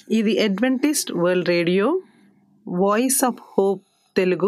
ఇది adventist world radio voice of hope Telugu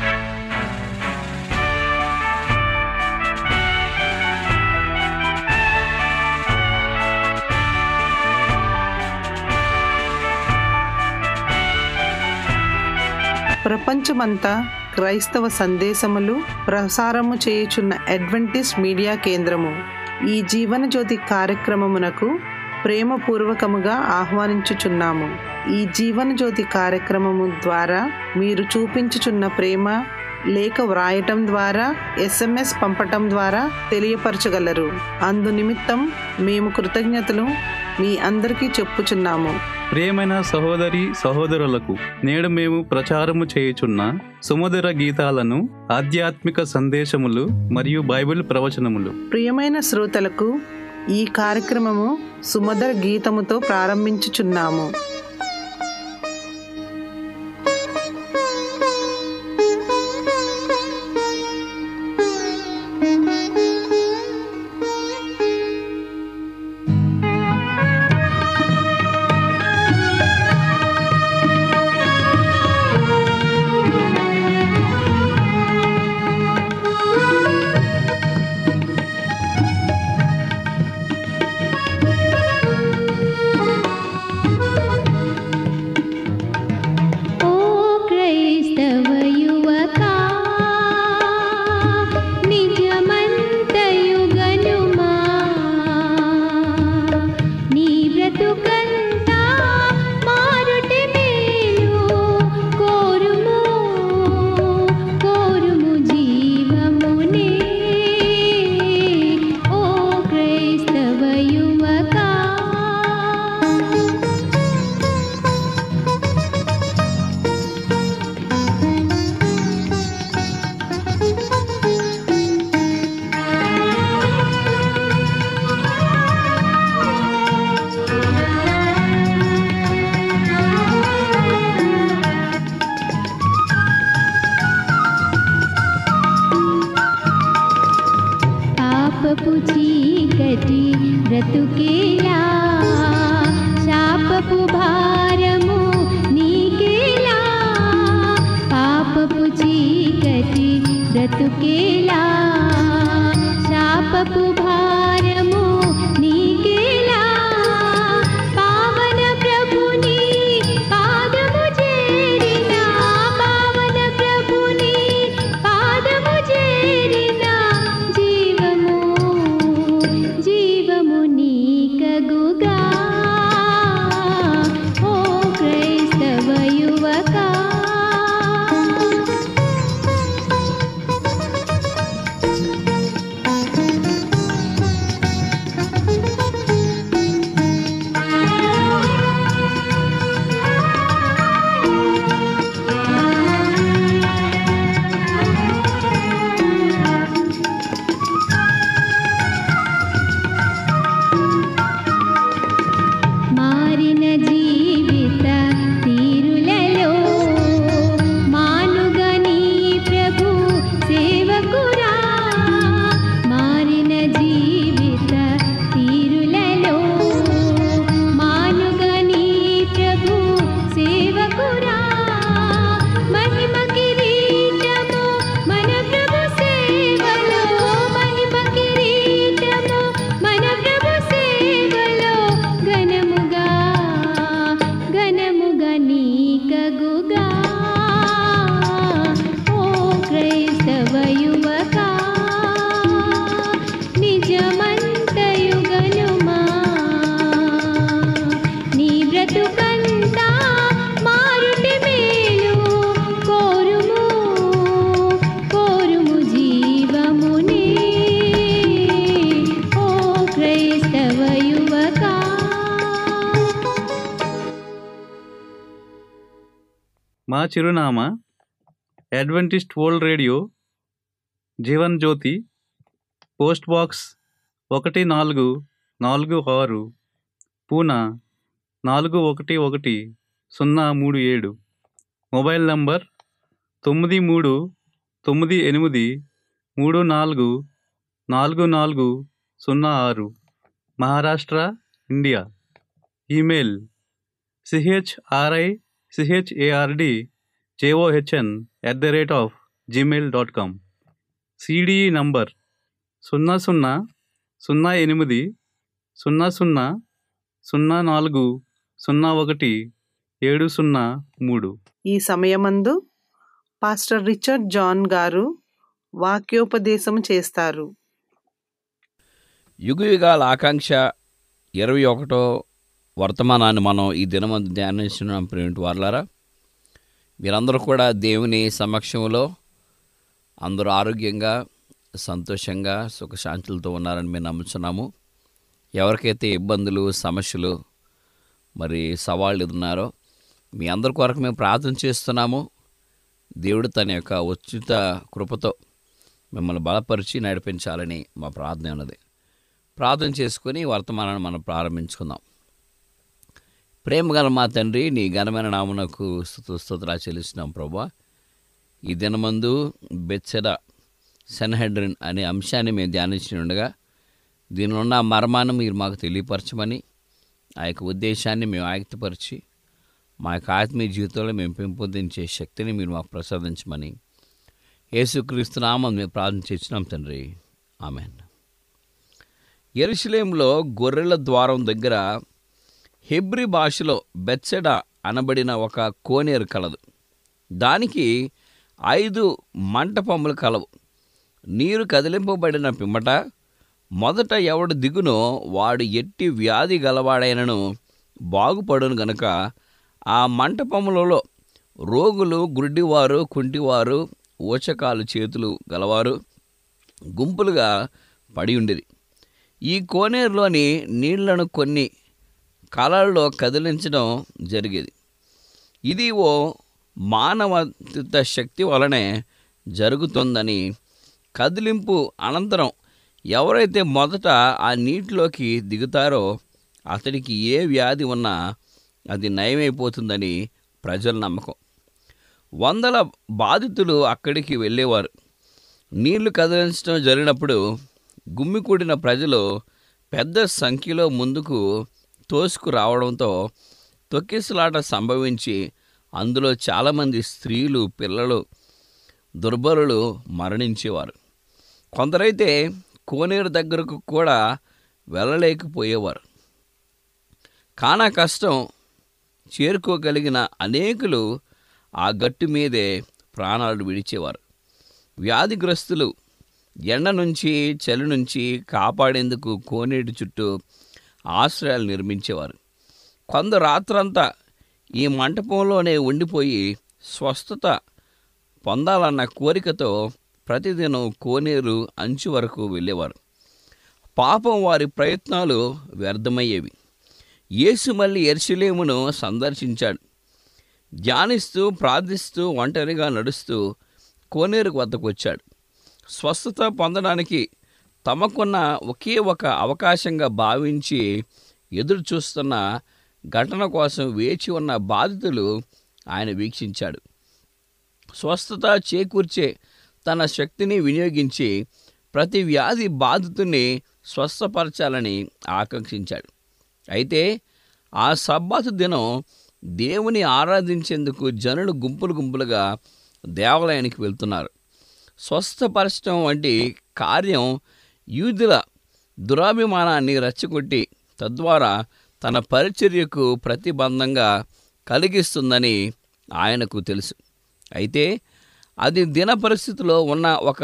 ప్రపంచమంతా క్రైస్తవ సందేశములు ప్రసారము చేయుచున్న అడ్వెంటిస్ట్ మీడియా కేంద్రము ఈ జీవన జ్యోతి కార్యక్రమమునకు ప్రేమపూర్వకముగా ఆహ్వానించుచున్నాము ఈ జీవన జ్యోతి కార్యక్రమము ద్వారా మీరు చూపించుచున్న ప్రేమ లేఖ వ్రాయటం ద్వారా ఎస్ఎంఎస్ పంపటం ద్వారా తెలియపరచగలరు అందు నిమిత్తం మేము కృతజ్ఞతలు మీ అందరికీ చెప్పుచున్నాము ప్రియమైన సహోదరి సహోదరులకు నేడు మేము ప్రచారము చేయుచున్న సుమధుర గీతాలను ఆధ్యాత్మిక సందేశములు మరియు బైబిల్ ప్రవచనములు ప్రియమైన శ్రోతలకు ఈ కార్యక్రమము సుమధుర గీతముతో ప్రారంభించుచున్నాము ఓ క్రైస్తవ యువకా నిజమంతయు గనుమా నీ బ్రతుకంతా మారుటి మేలు కోరుము కోరుము జీవమునే ఓ క్రైస్తవ యువకా పాపపు చీకటి బ్రతుకేలా శాపపు భారము నీకేలా పాపపు చీకటి బ్రతుకేలా శాపపు భారము నీకేలా పావన ప్రభుని పాదము చేరిన పావన ప్రభుని పాదము చేరిన జీవము జీవము నీకగుగా ఓ క్రైస్తవ యువకా మారిన జీవిత తీరులలో మానుగని ప్రభు సేవకురా మారిన జీవిత తీరులలో మానుగని ప్రభు సేవకురా మహిమ కిరీటము మన ప్రభు సేవలో మహిమ కిరీటము మన ప్రభు సేవలో ఘనముగా ఘనముగా నీకగుగా ఓ క్రైస్తవ యువకా నిజమంతయు గనుమా నీ బ్రతుకంతా మారుటి మేలు కోరుము కోరుము జీవమునే ఓ క్రైస్తవ యువకా మా చిరునామా adventist world radio Jeevan Jyothi post box ఒకటి నాలుగు నాలుగు ఆరు పూనా నాలుగు ఒకటి ఒకటి సున్నా మూడు ఏడు మొబైల్ నంబర్ తొమ్మిది మూడు తొమ్మిది ఎనిమిది మూడు నాలుగు నాలుగు నాలుగు సున్నా ఆరు Maharashtra India email C H R I C H A R D J O H N at the rate of Gmail dot com C D E number సున్నా సున్నా సున్నా ఎనిమిది సున్నా సున్నా సున్నా నాలుగు సున్నా ఒకటి ఏడు సున్నా మూడు ఈ సమయమందు పాస్టర్ రిచర్డ్ జాన్ గారు వాక్యోపదేశం చేస్తారు యుగయుగాల ఆకాంక్ష ఇరవై ఒకటో వర్తమానాన్ని మనం ఈ దినమందు ధ్యానిస్తున్నాం ప్రేమిటి వార్లారా మీరందరూ కూడా దేవుని సమక్షంలో అందరూ ఆరోగ్యంగా సంతోషంగా సుఖశాంతులతో ఉన్నారని మేము నమ్ముతున్నాము ఎవరికైతే ఇబ్బందులు సమస్యలు మరి సవాళ్ళు ఉన్నారో మీ అందరి కొరకు మేము ప్రార్థన చేస్తున్నాము దేవుడు తన యొక్క ఉచిత కృపతో మిమ్మల్ని బలపరిచి నడిపించాలని మా ప్రార్థన ఉన్నది ప్రార్థన చేసుకుని వర్తమానాన్ని మనం ప్రారంభించుకుందాం ప్రేమ గల మా తండ్రి నీ ఘనమైన నామునకు స్థుతు స్తోత్రాలు చెల్లిస్తున్నాం ప్రభా ఈ దినమందు బెచ్చద సెన్హెడ్రిన్ అనే అంశాన్ని మేము ధ్యానించి ఉండగా దీనిలో ఉన్న మర్మాన్ని మీరు మాకు తెలియపరచమని ఆ యొక్క ఉద్దేశాన్ని మేము ఆయుక్తపరిచి మా యొక్క ఆత్మీయ జీవితంలో మేము పెంపొందించే శక్తిని మీరు మాకు ప్రసాదించమని యేసుక్రీస్తు నామం మేము ప్రార్థన చేసినాం తండ్రి ఆమెన్ ఎరుషలేంలో గొర్రెల ద్వారం దగ్గర హెబ్రి భాషలో బెత్సెడ అనబడిన ఒక కోనేరు కలదు దానికి ఐదు మంటపములు కలవు నీరు కదిలింపబడిన పిమ్మట మొదట ఎవడు దిగునో వాడు ఎట్టి వ్యాధి గలవాడైనను బాగుపడును గనుక ఆ మంటపములలో రోగులు గుడ్డివారు కుంటివారు ఊచకాలు చేతులు గలవారు గుంపులుగా పడి ఉండేది ఈ కోనేరులోని నీళ్లను కొన్ని కాలాల్లో కదిలించడం జరిగేది ఇది ఓ మానవత శక్తి వలనే జరుగుతుందని కదిలింపు అనంతరం ఎవరైతే మొదట ఆ నీటిలోకి దిగుతారో అతడికి ఏ వ్యాధి ఉన్నా అది నయమైపోతుందని ప్రజల నమ్మకం వందల బాధితులు అక్కడికి వెళ్ళేవారు నీళ్లు కదిలించడం జరిగినప్పుడు గుమ్మికూడిన ప్రజలు పెద్ద సంఖ్యలో ముందుకు తోసుకు రావడంతో తొక్కిసలాట సంభవించి అందులో చాలామంది స్త్రీలు పిల్లలు దుర్బలులు మరణించేవారు కొందరైతే కోనేరు దగ్గరకు కూడా వెళ్ళలేకపోయేవారు కానా కష్టం చేరుకోగలిగిన అనేకులు ఆ గట్టు మీదే ప్రాణాలు విడిచేవారు వ్యాధిగ్రస్తులు ఎండ నుంచి చలి నుంచి కాపాడేందుకు కోనేటి చుట్టూ ఆశ్రయాలు నిర్మించేవారు కొందరు రాత్రంతా ఈ మంటపంలోనే ఉండిపోయి స్వస్థత పొందాలన్న కోరికతో ప్రతిదినం కోనేరు అంచు వరకు వెళ్ళేవారు పాపం వారి ప్రయత్నాలు వ్యర్థమయ్యేవి యేసు మళ్ళీ ఎర్షులేమును సందర్శించాడు ధ్యానిస్తూ ప్రార్థిస్తూ ఒంటరిగా నడుస్తూ కోనేరు వద్దకు వచ్చాడు స్వస్థత పొందడానికి తమకున్న ఒకే ఒక అవకాశంగా భావించి ఎదురు చూస్తున్న ఘటన కోసం వేచి ఉన్న బాధితులు ఆయన వీక్షించాడు స్వస్థత చేకూర్చే తన శక్తిని వినియోగించి ప్రతి వ్యాధి బాధితుని స్వస్థపరచాలని ఆకాంక్షించాడు అయితే ఆ సబ్బాతు దినం దేవుని ఆరాధించేందుకు జనులు గుంపులు గుంపులుగా దేవాలయానికి వెళ్తున్నారు స్వస్థపరచడం వంటి కార్యం యూదుల దురాభిమానాన్ని రెచ్చగొట్టి తద్వారా తన పరిచర్యకు ప్రతిబంధంగా కలిగిస్తుందని ఆయనకు తెలుసు అయితే అది దిన పరిస్థితిలో ఉన్న ఒక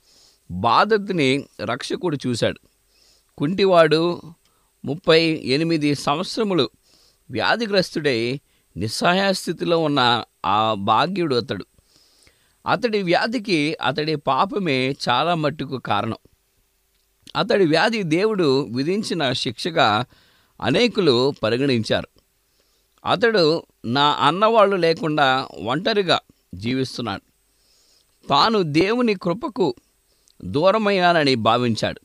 బాధతిని రక్షకుడు చూశాడు కుంటివాడు ముప్పై ఎనిమిది సంవత్సరములు వ్యాధిగ్రస్తుడై నిస్సహాయ స్థితిలో ఉన్న ఆ భాగ్యుడు అతడు అతడి వ్యాధికి అతడి పాపమే చాలా మట్టుకు కారణం అతడి వ్యాధి దేవుడు విధించిన శిక్షగా అనేకులు పరిగణించారు అతడు నా అన్నవాళ్ళు లేకుండా ఒంటరిగా జీవిస్తున్నాడు తాను దేవుని కృపకు దూరమయ్యానని భావించాడు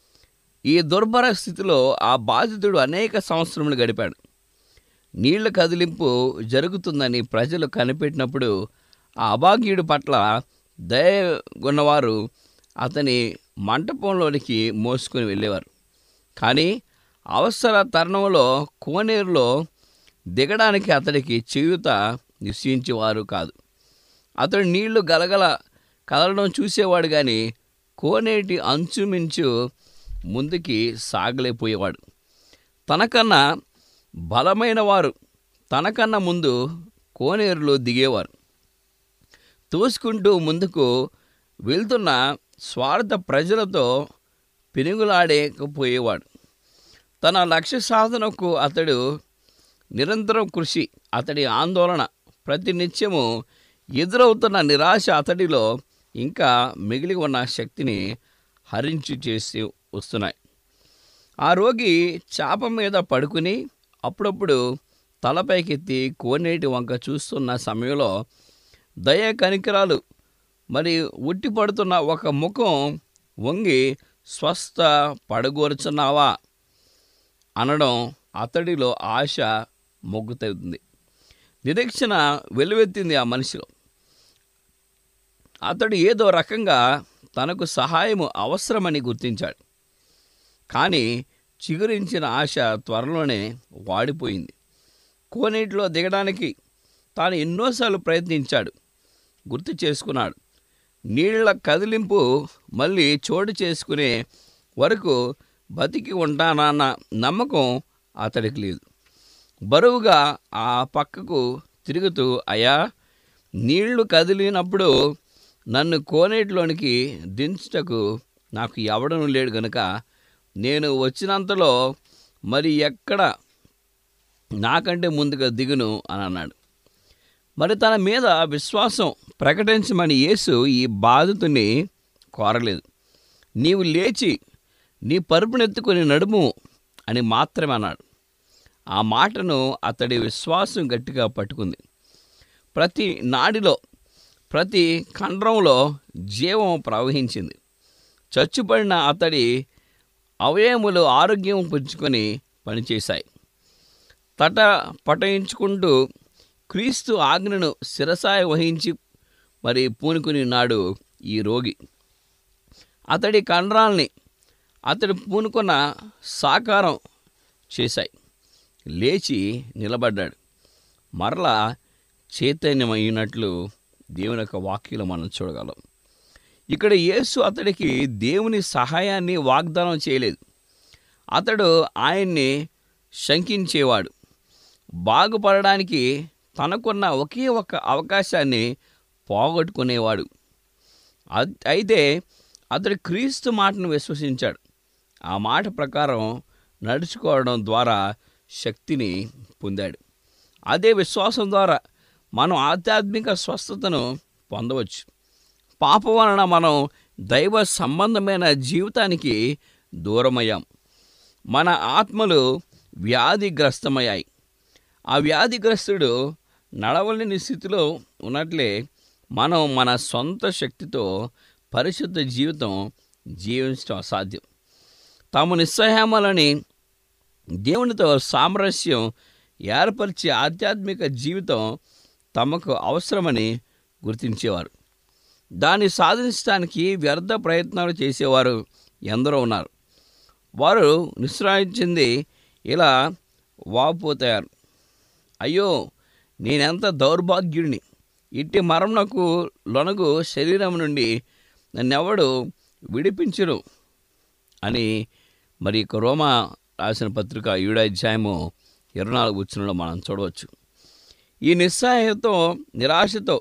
ఈ దుర్భర స్థితిలో ఆ బాధితుడు అనేక సంవత్సరములు గడిపాడు నీళ్ల కదిలింపు జరుగుతుందని ప్రజలు కనిపెట్టినప్పుడు ఆ అభాగ్యుడి పట్ల దయ ఉన్నవారు అతని మంటపంలోనికి మోసుకొని వెళ్ళేవారు కానీ అవసర తరుణంలో కోనేరులో దిగడానికి అతడికి చేయుత నిశ్చయించేవారు కాదు అతడు నీళ్లు గలగల కదలడం చూసేవాడు కానీ కోనేటి అంచుమించు ముందుకి సాగలేకపోయేవాడు తనకన్నా బలమైన వారు తనకన్నా ముందు కోనేరులో దిగేవారు తోసుకుంటూ ముందుకు వెళ్తున్న స్వార్థ ప్రజలతో పెనుగులాడేకపోయేవాడు తన లక్ష్య సాధనకు అతడు నిరంతరం కృషి అతడి ఆందోళన ప్రతి నిత్యము ఎదురవుతున్న నిరాశ అతడిలో ఇంకా మిగిలి ఉన్న శక్తిని హరించి చేసి వస్తున్నాయి ఆ రోగి చాప మీద పడుకుని అప్పుడప్పుడు తలపైకెత్తి కోనేటి వంక చూస్తున్న సమయంలో దయ కనికరాలు మరి ఉట్టి పడుతున్న ఒక ముఖం వంగి స్వస్థ పడగోరుచున్నావా అనడం అతడిలో ఆశ మొగ్గుతుంది నిరీక్షణ వెలువెత్తింది ఆ మనిషిలో అతడు ఏదో రకంగా తనకు సహాయము అవసరమని గుర్తించాడు కానీ చిగురించిన ఆశ త్వరలోనే వాడిపోయింది కోనేటిలో దిగడానికి తాను ఎన్నోసార్లు ప్రయత్నించాడు గుర్తు చేసుకున్నాడు నీళ్ల కదిలింపు మళ్ళీ చోటు చేసుకునే వరకు బతికి ఉంటానన్న నమ్మకం అతడికి లేదు బరువుగా ఆ పక్కకు తిరుగుతూ అయా నీళ్లు కదిలినప్పుడు నన్ను కోనేటిలోనికి దించుటకు నాకు ఎవడను లేడు గనుక నేను వచ్చినంతలో మరి ఎక్కడ నాకంటే ముందుగా దిగును అని అన్నాడు మరి తన మీద విశ్వాసం ప్రకటించమని యేసు ఈ బాధితుని కోరలేదు నీవు లేచి నీ పరుపునెత్తుకొని నడుము అని మాత్రమే అన్నాడు ఆ మాటను అతడి విశ్వాసం గట్టిగా పట్టుకుంది ప్రతి నాడిలో ప్రతి కండ్రంలో జీవం ప్రవహించింది చచ్చుపడిన అతడి అవయములు ఆరోగ్యం పుంజుకొని పనిచేశాయి తట పటయించుకుంటూ క్రీస్తు ఆజ్ఞను శిరసాయ వహించి మరి పూనుకుని నాడు ఈ రోగి అతడి కండరాల్ని అతడు పూనుకున్న సాకారం చేశాయి లేచి నిలబడ్డాడు మరలా చైతన్యమైనట్లు దేవుని యొక్క వాక్యలు మనం చూడగలం ఇక్కడ యేసు అతడికి దేవుని సహాయాన్ని వాగ్దానం చేయలేదు అతడు ఆయన్ని శంకించేవాడు బాగుపడడానికి తనకున్న ఒకే ఒక అవకాశాన్ని పోగొట్టుకునేవాడు అద్- అయితే అతడు క్రీస్తు మాటను విశ్వసించాడు ఆ మాట ప్రకారం నడుచుకోవడం ద్వారా శక్తిని పొందాడు అదే విశ్వాసం ద్వారా మనం ఆధ్యాత్మిక స్వస్థతను పొందవచ్చు పాపం వలన మనం దైవ సంబంధమైన జీవితానికి దూరమయ్యాం మన ఆత్మలు వ్యాధిగ్రస్తమయ్యాయి ఆ వ్యాధిగ్రస్తుడు నడవలేని స్థితిలో ఉన్నట్లే మనం మన సొంత శక్తితో పరిశుద్ధ జీవితం జీవించడం అసాధ్యం తాము నిస్సహాయములని దేవునితో సామరస్యం ఏర్పరిచే ఆధ్యాత్మిక జీవితం తమకు అవసరమని గుర్తించేవారు దాన్ని సాధించడానికి వ్యర్థ ప్రయత్నాలు చేసేవారు ఎందరో ఉన్నారు వారు నిశ్రాయించింది ఇలా వాపోతారు అయ్యో నేనెంత దౌర్భాగ్యుడిని ఇట్టి మరణకు లొనగు శరీరం నుండి నన్నెవడు విడిపించరు అని మరి ఇక రోమా రాసిన పత్రిక ఏడో అధ్యాయము ఇరవై నాలుగు వచ్చినలో మనం చూడవచ్చు ఈ నిస్సహాయతో నిరాశతో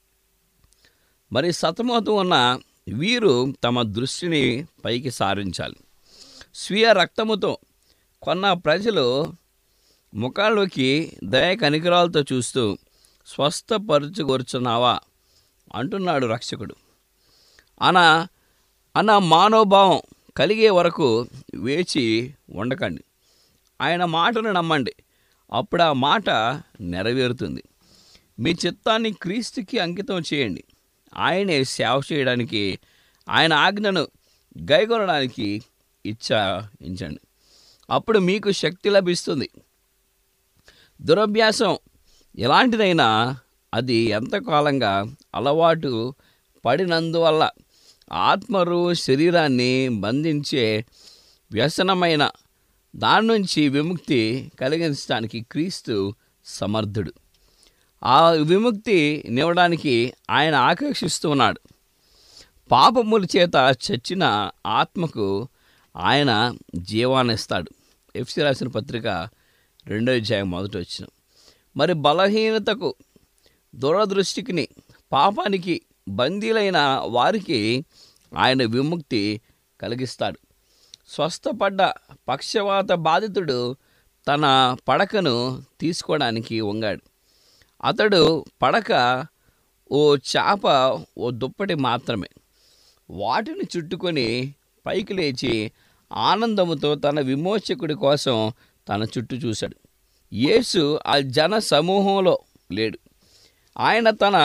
మరి సతమవుతూ ఉన్న వీరు తమ దృష్టిని పైకి సారించాలి స్వీయ రక్తముతో కొన్న ప్రజలు ముఖాల్లోకి దయ కనికరాలతో చూస్తూ స్వస్థపరచుకొరుచున్నావా అంటున్నాడు రక్షకుడు అన అన్న మానోభావం కలిగే వరకు వేచి ఉండకండి ఆయన మాటను నమ్మండి అప్పుడు ఆ మాట నెరవేరుతుంది మీ చిత్తాన్ని క్రీస్తుకి అంకితం చేయండి ఆయనే సేవ చేయడానికి ఆయన ఆజ్ఞను గైకొనడానికి ఇచ్చాయించండి అప్పుడు మీకు శక్తి లభిస్తుంది దురభ్యాసం ఎలాంటిదైనా అది ఎంతకాలంగా అలవాటు పడినందువల్ల ఆత్మరు శరీరాన్ని బంధించే వ్యసనమైన దాని నుంచి విముక్తి కలిగించడానికి క్రీస్తు సమర్థుడు ఆ విముక్తి నివ్వడానికి ఆయన ఆకర్షిస్తూ ఉన్నాడు పాపముల చేత చచ్చిన ఆత్మకు ఆయన జీవాన్నిస్తాడు ఎఫ్సి రాసిన పత్రిక రెండో అధ్యాయం మొదటి వచ్చిన మరి బలహీనతకు దురదృష్టికి పాపానికి బందీలైన వారికి ఆయన విముక్తి కలిగిస్తాడు స్వస్థపడ్డ పక్షవాత బాధితుడు తన పడకను తీసుకోవడానికి వంగాడు అతడు పడక ఓ చాప ఓ దుప్పటి మాత్రమే వాటిని చుట్టుకొని పైకి లేచి ఆనందముతో తన విమోచకుడి కోసం తన చుట్టూ చూశాడు యేసు ఆ జన సమూహంలో లేడు ఆయన తన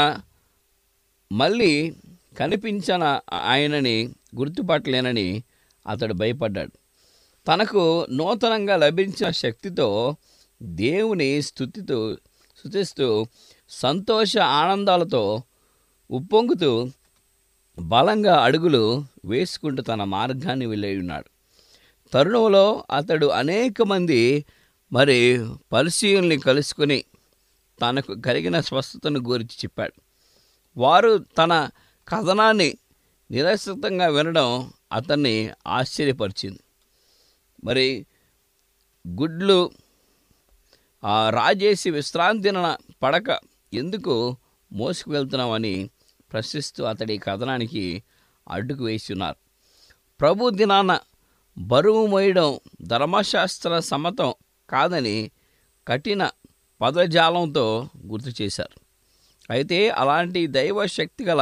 మళ్ళీ కనిపించిన ఆయనని గుర్తుపట్టలేనని అతడు భయపడ్డాడు తనకు నూతనంగా లభించిన శక్తితో దేవుని స్థుతితో స్థుతిస్తూ సంతోష ఆనందాలతో ఉప్పొంగుతూ బలంగా అడుగులు వేసుకుంటూ తన మార్గాన్ని వెళ్ళి ఉన్నాడు తరుణంలో అతడు అనేక మంది మరి పరిశీలనని కలుసుకొని తనకు కలిగిన స్వస్థతను గురించి చెప్పాడు వారు తన కథనాన్ని నిరసతంగా వినడం అతన్ని ఆశ్చర్యపరిచింది మరి గుడ్లు ఆ రాజేసి విశ్రాంతిన పడక ఎందుకు మోసుకు వెళ్తున్నామని ప్రశ్నిస్తూ అతడి కథనానికి అడ్డుకు వేసి ఉన్నారు ప్రభు దినాన బరువు మోయడం ధర్మశాస్త్ర సమ్మతం కాదని కఠిన పదజాలంతో గుర్తు చేశారు అయితే అలాంటి దైవ శక్తి గల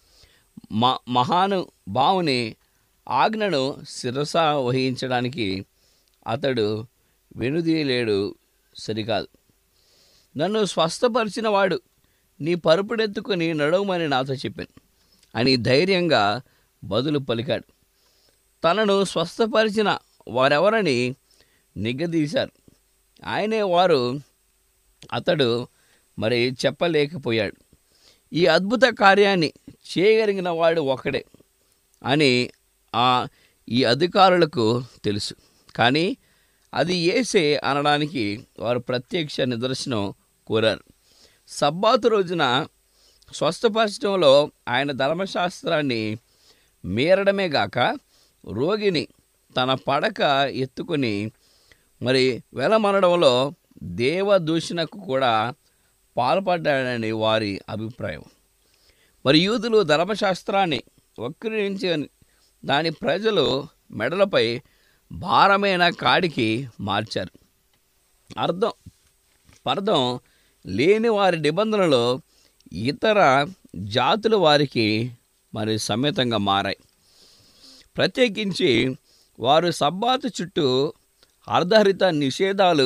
మ మహానుభావుని ఆజ్ఞను శిరస వహించడానికి అతడు వెనుదీయలేడు సరికాదు నన్ను స్వస్థపరిచిన వాడు నీ పరుపుడెత్తుకుని నడవమని నాతో చెప్పాను అని ధైర్యంగా బదులు పలికాడు తనను స్వస్థపరిచిన వారెవరని నిగ్గదీశారు ఆయనే వారు అతడు మరి చెప్పలేకపోయాడు ఈ అద్భుత కార్యాన్ని చేయగలిగిన వాడు ఒకడే అని ఆ ఈ అధికారులకు తెలుసు కానీ అది ఏసే అనడానికి వారు ప్రత్యక్ష నిదర్శనం కోరారు సబ్బాతు రోజున స్వస్థపరచడంలో ఆయన ధర్మశాస్త్రాన్ని మీరడమే గాక రోగిని తన పడక ఎత్తుకొని మరి వెలమనడంలో దేవదూషణకు కూడా పాల్పడ్డాడని వారి అభిప్రాయం మరి యూదులు ధర్మశాస్త్రాన్ని వక్రించి దాని ప్రజలు మెడలపై భారమైన కాడికి మార్చారు అర్థం పర్థం లేని వారి నిబంధనలు ఇతర జాతుల వారికి మరి సమేతంగా మారాయి ప్రత్యేకించి వారు సబ్బాతు చుట్టూ అర్ధహరిత నిషేధాలు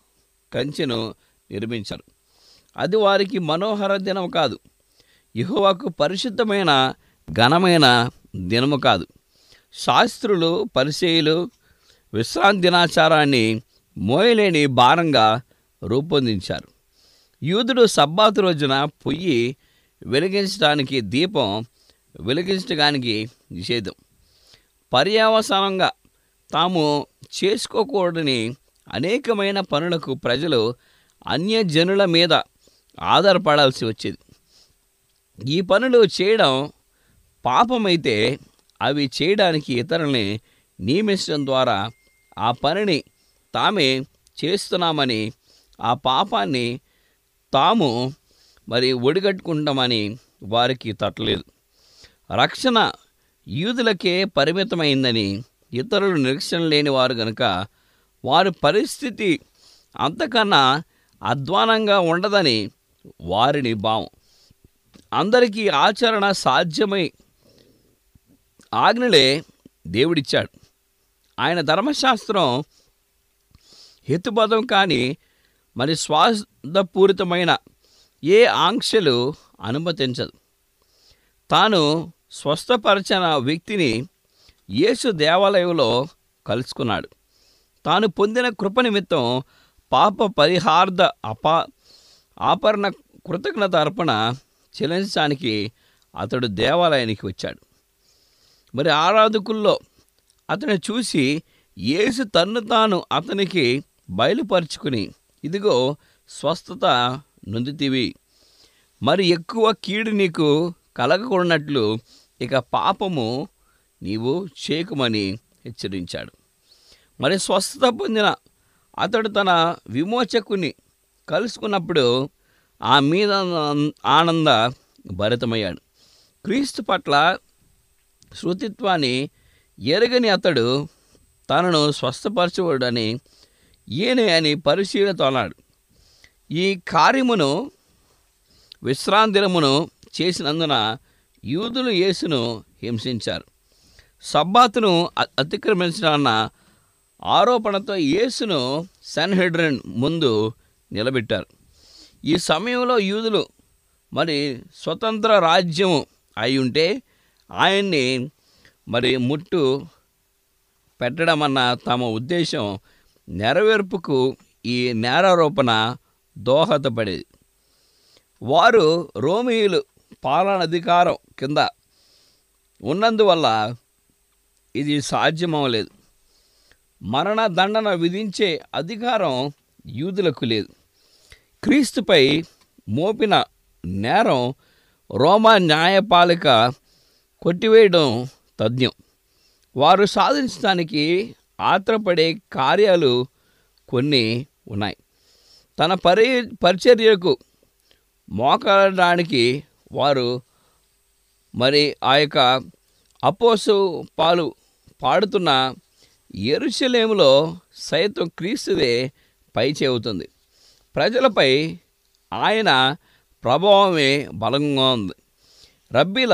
కంచెను నిర్మించారు అది వారికి మనోహర దినం కాదు యెహోవాకు పరిశుద్ధమైన ఘనమైన దినము కాదు శాస్త్రులు పరిచయులు విశ్రాంతి దినాచారాన్ని మోయలేని భారంగా రూపొందించారు యూదుడు సబ్బాతు రోజున పొయ్యి వెలిగించడానికి దీపం వెలిగించడానికి నిషేధం పర్యావసానంగా తాము చేసుకోకూడని అనేకమైన పనులకు ప్రజలు అన్యజనుల మీద ఆధారపడాల్సి వచ్చేది ఈ పనులు చేయడం పాపమైతే అవి చేయడానికి ఇతరుల్ని నియమించడం ద్వారా ఆ పనిని తామే చేస్తున్నామని ఆ పాపాన్ని తాము మరి ఒడిగట్టుకుంటామని వారికి తట్టలేదు రక్షణ యూదులకే పరిమితమైందని ఇతరులు నిరీక్షణ లేని వారు గనుక వారి పరిస్థితి అంతకన్నా అధ్వానంగా ఉండదని వారిని భావం అందరికీ ఆచరణ సాధ్యమై ఆజ్ఞలే దేవుడిచ్చాడు ఆయన ధర్మశాస్త్రం హేతుబద్ధం కానీ మరి స్వార్థపూరితమైన ఏ ఆంక్షలు అనుమతించదు తాను స్వస్థపరచిన వ్యక్తిని యేసు దేవాలయంలో కలుసుకున్నాడు తాను పొందిన కృప నిమిత్తం పాప పరిహార్థ అపా ఆపరణ కృతజ్ఞత అర్పణ చెల్లించడానికి అతడు దేవాలయానికి వచ్చాడు మరి ఆరాధకుల్లో అతను చూసి యేసు తన్ను తాను అతనికి బయలుపరుచుకుని ఇదిగో స్వస్థత నొందితివి మరి ఎక్కువ కీడు నీకు కలగకున్నట్లు ఇక పాపము నీవు చేయకుమని హెచ్చరించాడు మరి స్వస్థత పొందిన అతడు తన విమోచకుని కలుసుకున్నప్పుడు ఆ మీద ఆనంద భరితమయ్యాడు క్రీస్తు పట్ల శృతిత్వాన్ని ఎరగని అతడు తనను స్వస్థపరచబడని ఈయనే అని పరిశీలనతో అన్నాడు ఈ కార్యమును విశ్రాంతిరమును చేసినందున యూదులు యేసును హింసించారు సబ్బాతును అ- అతిక్రమించాలన్న ఆరోపణతో యేసును సన్హెడ్రన్ ముందు నిలబెట్టారు ఈ సమయంలో యూదులు మరి స్వతంత్ర రాజ్యం అయి ఉంటే ఆయన్ని మరి ముట్టు పెట్టడం అన్న తమ ఉద్దేశం నెరవేర్పుకు ఈ నేరారోపణ దోహదపడేది వారు రోమియులు పాలనాధికారం కింద ఉన్నందువల్ల ఇది సాధ్యమవలేదు మరణ దండన విధించే అధికారం యూదులకు లేదు క్రీస్తుపై మోపిన నేరం రోమా న్యాయపాలిక కొట్టివేయడం తథ్యం వారు సాధించడానికి ఆత్రపడే కార్యాలు కొన్ని ఉన్నాయి తన పరి పరిచర్యకు మోకడానికి వారు మరి ఆ యొక్క అపోసు పాలు పాడుతున్న ఎరుషలేములో సైతం క్రీస్తుదే పై చెబుతుంది ప్రజలపై ఆయన ప్రభావమే బలంగా ఉంది రబ్బీల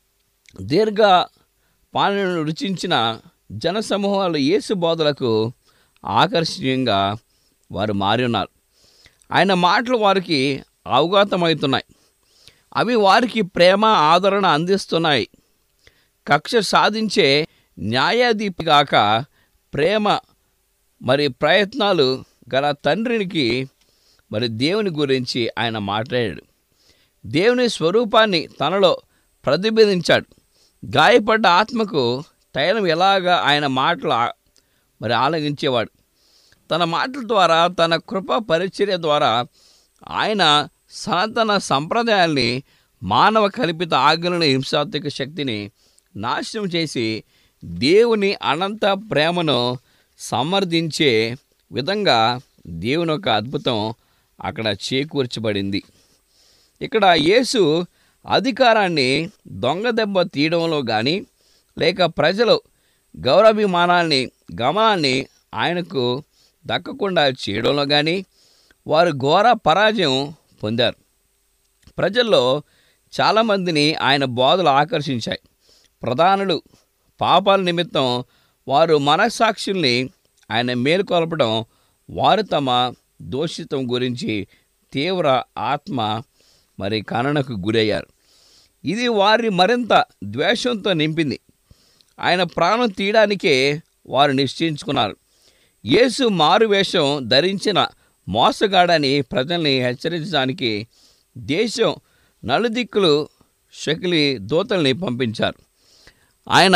దీర్ఘ పాలనను రుచించిన జనసమూహాలు యేసు బోధలకు ఆకర్షణీయంగా వారు మారి ఉన్నారు ఆయన మాటలు వారికి అవగతమవుతున్నాయి అవి వారికి ప్రేమ ఆదరణ అందిస్తున్నాయి కక్ష సాధించే న్యాయాధీపి కాక ప్రేమ మరి ప్రయత్నాలు గల తండ్రికి మరి దేవుని గురించి ఆయన మాట్లాడాడు దేవుని స్వరూపాన్ని తనలో ప్రతిబింబించాడు గాయపడ్డ ఆత్మకు తైలం ఎలాగా ఆయన మాటలు ఆ- మరి ఆలగించేవాడు తన మాటల ద్వారా తన కృప పరిచర్య ద్వారా ఆయన సనాతన సంప్రదాయాల్ని మానవ కల్పిత ఆజ్ఞలను హింసాత్మక శక్తిని నాశనం చేసి దేవుని అనంత ప్రేమను సమర్థించే విధంగా దేవుని యొక్క అద్భుతం అక్కడ చేకూర్చబడింది ఇక్కడ యేసు అధికారాన్ని దొంగ దెబ్బ తీయడంలో కానీ లేక ప్రజలు గౌరవాభిమానాల్ని గమనాన్ని ఆయనకు దక్కకుండా చేయడంలో కానీ వారు ఘోర పరాజయం పొందారు ప్రజల్లో చాలామందిని ఆయన బోధలు ఆకర్షించాయి ప్రధానులు పాపాల నిమిత్తం వారు మనస్సాక్షుల్ని ఆయన మేలుకొల్పడం వారు తమ దోషితం గురించి తీవ్ర ఆత్మ మరి కరణకు గురయ్యారు ఇది వారిని మరింత ద్వేషంతో నింపింది ఆయన ప్రాణం తీయడానికే వారు నిశ్చయించుకున్నారు యేసు మారువేషం ధరించిన మోసగాడని ప్రజల్ని హెచ్చరించడానికి దేశం నలుదిక్కులు శకిలి దూతల్ని పంపించారు ఆయన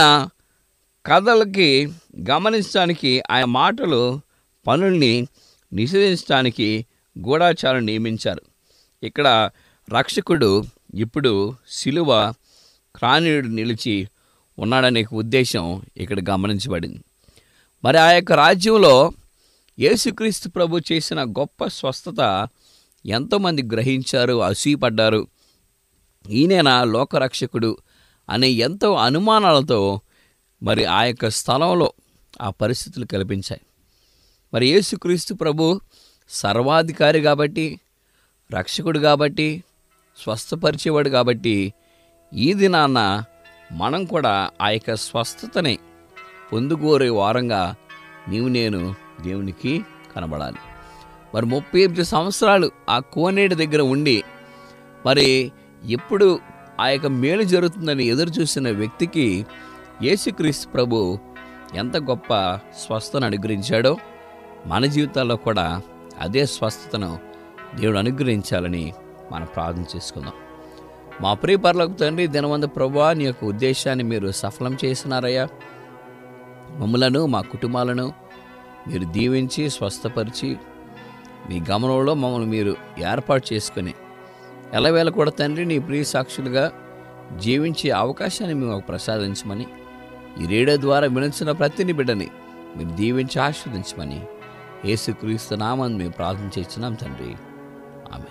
కథలకి గమనించడానికి ఆయన మాటలు పనుల్ని నిషేధించడానికి గూఢాచారం నియమించారు ఇక్కడ రక్షకుడు ఇప్పుడు శిలువ క్రానీయుడు నిలిచి ఉన్నాడనే ఉద్దేశం ఇక్కడ గమనించబడింది మరి ఆ యొక్క రాజ్యంలో యేసుక్రీస్తు ప్రభు చేసిన గొప్ప స్వస్థత ఎంతోమంది గ్రహించారు అసూయపడ్డారు ఈయనేనా లోకరక్షకుడు అనే ఎంతో అనుమానాలతో మరి ఆ యొక్క స్థలంలో ఆ పరిస్థితులు కల్పించాయి మరి యేసుక్రీస్తు ప్రభు సర్వాధికారి కాబట్టి రక్షకుడు కాబట్టి స్వస్థపరిచేవాడు కాబట్టి ఈ దినాన్న మనం కూడా ఆ యొక్క స్వస్థతని పొందుకోరే వారంగా నీవు నేను దేవునికి కనబడాలి మరి ముప్పై ఎనిమిది సంవత్సరాలు ఆ కోనేటి దగ్గర ఉండి మరి ఎప్పుడు ఆ యొక్క మేలు జరుగుతుందని ఎదురు చూసిన వ్యక్తికి యేసుక్రీస్తు ప్రభు ఎంత గొప్ప స్వస్థను అనుగ్రహించాడో మన జీవితాల్లో కూడా అదే స్వస్థతను దేవుడు అనుగ్రహించాలని మనం ప్రార్థన చేసుకుందాం మా ప్రియ పర్లకు తండ్రి దినవంద ప్రభా నీ యొక్క ఉద్దేశాన్ని మీరు సఫలం చేసినారయ్యా మమ్మలను మా కుటుంబాలను మీరు దీవించి స్వస్థపరిచి మీ గమనంలో మమ్మల్ని మీరు ఏర్పాటు చేసుకుని ఎలవేళ కూడా తండ్రి నీ ప్రియ సాక్షులుగా జీవించే అవకాశాన్ని మేము మాకు ప్రసాదించమని ఈ రేడియో ద్వారా వినిచిన ప్రతిని బిడ్డని మీరు దీవించి ఆస్వాదించమని యేసుక్రీస్తు నామని మేము ప్రార్థన చేస్తున్నాం తండ్రి ఆమె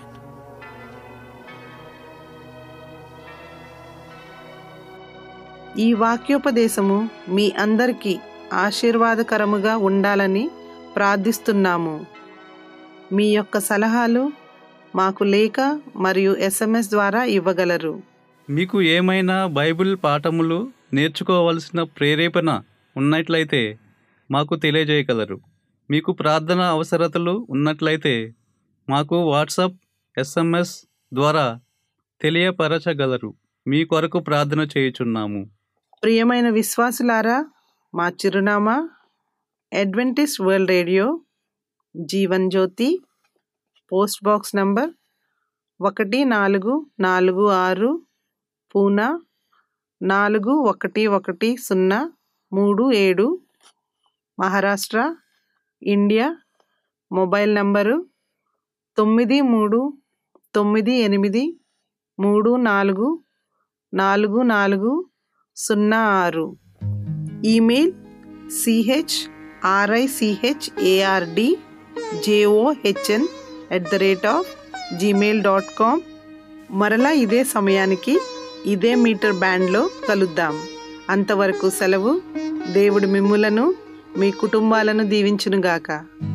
ఈ వాక్యోపదేశము మీ అందరికీ ఆశీర్వాదకరముగా ఉండాలని ప్రార్థిస్తున్నాము మీ యొక్క సలహాలు మాకు లేఖ మరియు ఎస్ఎంఎస్ ద్వారా ఇవ్వగలరు మీకు ఏమైనా బైబిల్ పాఠములు నేర్చుకోవలసిన ప్రేరేపణ ఉన్నట్లయితే మాకు తెలియజేయగలరు మీకు ప్రార్థన అవసరతలు ఉన్నట్లయితే మాకు వాట్సాప్ ఎస్ఎంఎస్ ద్వారా తెలియపరచగలరు మీ కొరకు ప్రార్థన చేయుచున్నాము ప్రియమైన విశ్వాసులారా మా చిరునామా adventist world radio Jeevan Jyothi post box number ఒకటి నాలుగు నాలుగు ఆరు పూనా నాలుగు ఒకటి ఒకటి సున్నా మూడు ఏడు మహారాష్ట్ర ఇండియా మొబైల్ నంబరు తొమ్మిది మూడు తొమ్మిది ఎనిమిది మూడు నాలుగు నాలుగు నాలుగు సున్నా ఆరు email C H R I C H A R D J O H N at the rate of Gmail dot com మరలా ఇదే సమయానికి ఇదే మీటర్ బ్యాండ్లో కలుద్దాం అంతవరకు సెలవు దేవుడు మిమ్ములను మీ కుటుంబాలను దీవించునుగాక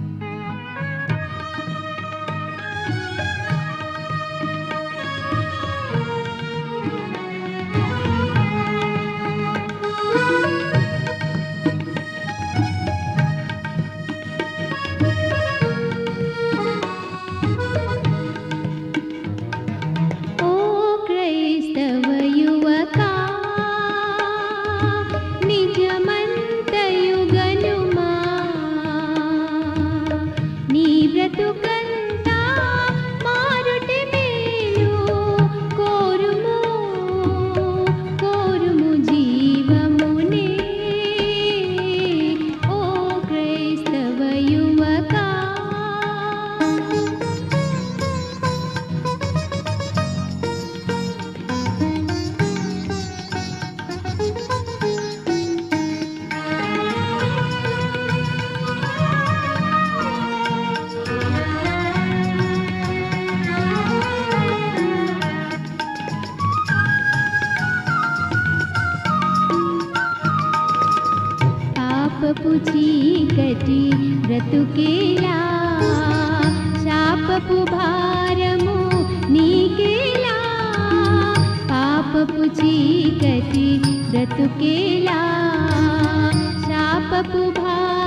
ఓ క్రైస్తవ యువకా నిజమంతయుగనుమా నీ బ్రతుకంతా మారుటి మేలు కోరుము కోరుము జీవమునే ఓ క్రైస్తవ యువకా పాపపు చీకటి బ్రతుకేలా శాపపు భారము నీకేలా పాపపు చీకటి బ్రతుకేలా శాపపు భారము